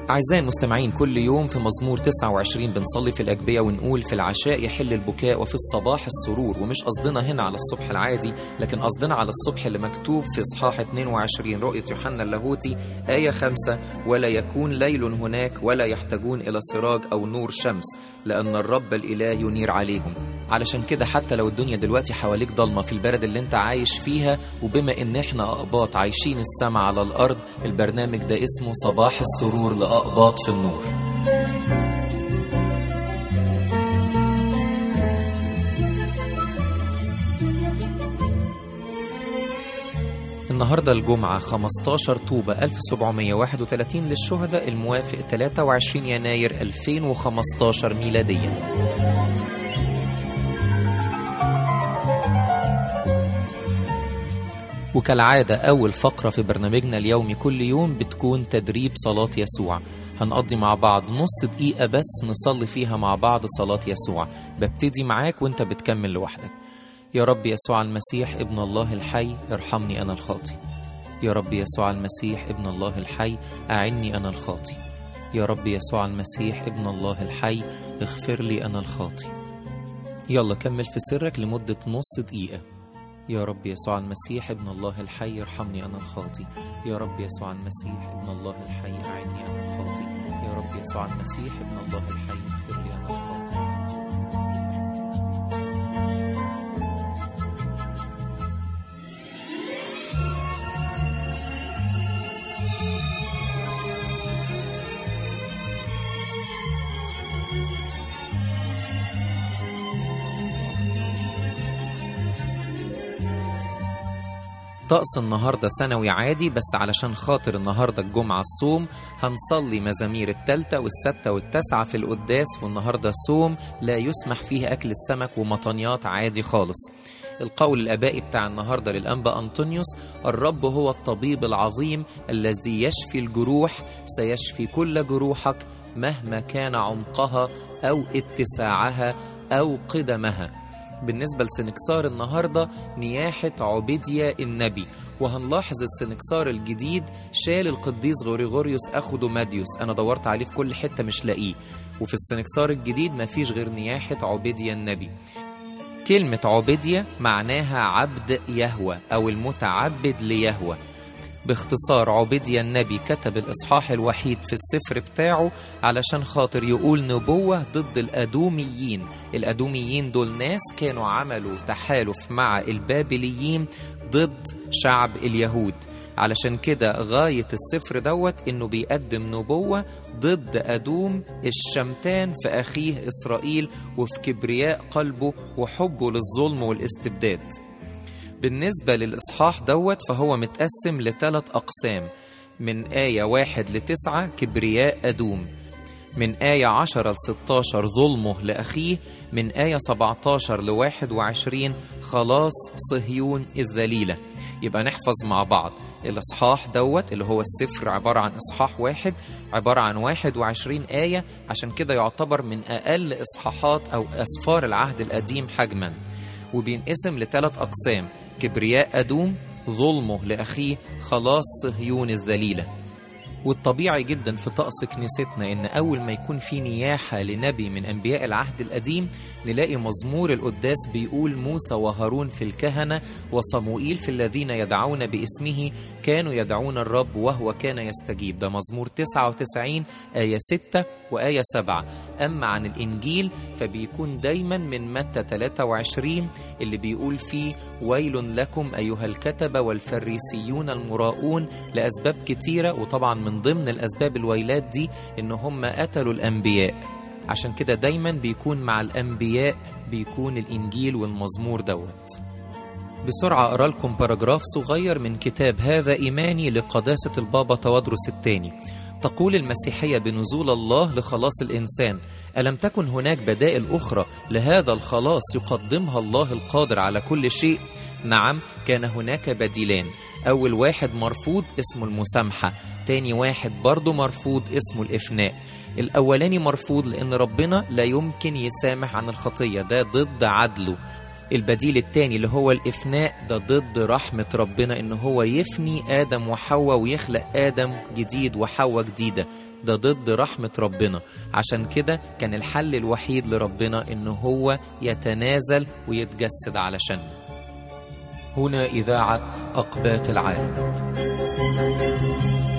أعزائي المستمعين كل يوم في مزمور 29 بنصلي في الأجبية ونقول في العشاء يحل البكاء وفي الصباح السرور ومش قصدنا هنا على الصبح العادي لكن قصدنا على الصبح اللي مكتوب في إصحاح 22 رؤية يوحنا اللاهوتي آية 5 ولا يكون ليل هناك ولا يحتاجون إلى سراج أو نور شمس لأن الرب الإله ينير عليهم علشان كده حتى لو الدنيا دلوقتي حواليك ضلمة في البلد اللي انت عايش فيها وبما ان احنا أقباط عايشين السما على الأرض البرنامج ده اسمه صباح السرور لأقباط في النور النهاردة الجمعة 15 طوبة 1731 للشهداء الموافق 23 يناير 2015 ميلادياً وكالعادة أول فقرة في برنامجنا اليومي كل يوم بتكون تدريب صلاة يسوع هنقضي مع بعض نص دقيقة بس نصلي فيها مع بعض صلاة يسوع ببتدي معاك وانت بتكمل لوحدك يا رب يسوع المسيح ابن الله الحي ارحمني أنا الخاطي يا رب يسوع المسيح ابن الله الحي أعني أنا الخاطي يا رب يسوع المسيح ابن الله الحي اغفر لي أنا الخاطي يلا كمل في سرك لمدة نص دقيقة يا رب يسوع المسيح ابن الله الحي ارحمني أنا الخاطي يا رب يسوع المسيح ابن الله الحي أعني أنا الخاطي يا رب يسوع المسيح ابن الله الحي اغفر لي أنا الخاطي طقس النهاردة سنوي عادي بس علشان خاطر النهاردة الجمعة الصوم هنصلي مزامير التالتة والستة والتاسعة في القداس والنهاردة صوم لا يسمح فيه أكل السمك ومطنيات عادي خالص القول الآبائي بتاع النهاردة للأنبا أنطونيوس الرب هو الطبيب العظيم الذي يشفي الجروح سيشفي كل جروحك مهما كان عمقها أو اتساعها أو قدمها بالنسبة لسنكسار النهاردة نياحة عبيديا النبي وهنلاحظ السنكسار الجديد شال القديس غريغوريوس أخو دوماديوس أنا دورت عليه في كل حتة مش لاقيه وفي السنكسار الجديد مفيش غير نياحة عبيديا النبي كلمة عبيديا معناها عبد يهوى أو المتعبد ليهوى باختصار عبيديا النبي كتب الإصحاح الوحيد في السفر بتاعه علشان خاطر يقول نبوة ضد الأدوميين الأدوميين دول ناس كانوا عملوا تحالف مع البابليين ضد شعب اليهود علشان كده غاية السفر دوت إنه بيقدم نبوة ضد أدوم الشمتان في أخيه إسرائيل وفي كبرياء قلبه وحبه للظلم والاستبداد بالنسبة للإصحاح دوت فهو متقسم لثلاث أقسام من آية واحد لتسعة كبرياء أدوم من آية عشرة لستاشر ظلمه لأخيه من آية سبعتاشر لواحد وعشرين خلاص صهيون الذليلة يبقى نحفظ مع بعض الإصحاح دوت اللي هو السفر عبارة عن إصحاح واحد عبارة عن واحد وعشرين آية عشان كده يعتبر من أقل إصحاحات أو أسفار العهد القديم حجما وبينقسم لثلاث أقسام كبرياء أدوم ظلمه لأخيه خلاص صهيون الذليلة والطبيعي جدا في طقس كنيستنا ان اول ما يكون في نياحه لنبي من انبياء العهد القديم نلاقي مزمور القداس بيقول موسى وهارون في الكهنه وصموئيل في الذين يدعون باسمه كانوا يدعون الرب وهو كان يستجيب ده مزمور 99 ايه 6 وايه 7 اما عن الانجيل فبيكون دايما من متى 23 اللي بيقول فيه ويل لكم ايها الكتبه والفريسيون المراؤون لاسباب كتيره وطبعا من ضمن الأسباب الويلات دي إن هم قتلوا الأنبياء عشان كده دايما بيكون مع الأنبياء بيكون الإنجيل والمزمور دوت بسرعة أقرأ لكم باراجراف صغير من كتاب هذا إيماني لقداسة البابا توادرس الثاني تقول المسيحية بنزول الله لخلاص الإنسان ألم تكن هناك بدائل أخرى لهذا الخلاص يقدمها الله القادر على كل شيء؟ نعم كان هناك بديلان أول واحد مرفوض اسمه المسامحة تاني واحد برضه مرفوض اسمه الإفناء الأولاني مرفوض لأن ربنا لا يمكن يسامح عن الخطية ده ضد عدله البديل التاني اللي هو الإفناء ده ضد رحمة ربنا إن هو يفني آدم وحواء ويخلق آدم جديد وحواء جديدة ده ضد رحمة ربنا عشان كده كان الحل الوحيد لربنا إن هو يتنازل ويتجسد علشان هنا إذاعة أقبات العالم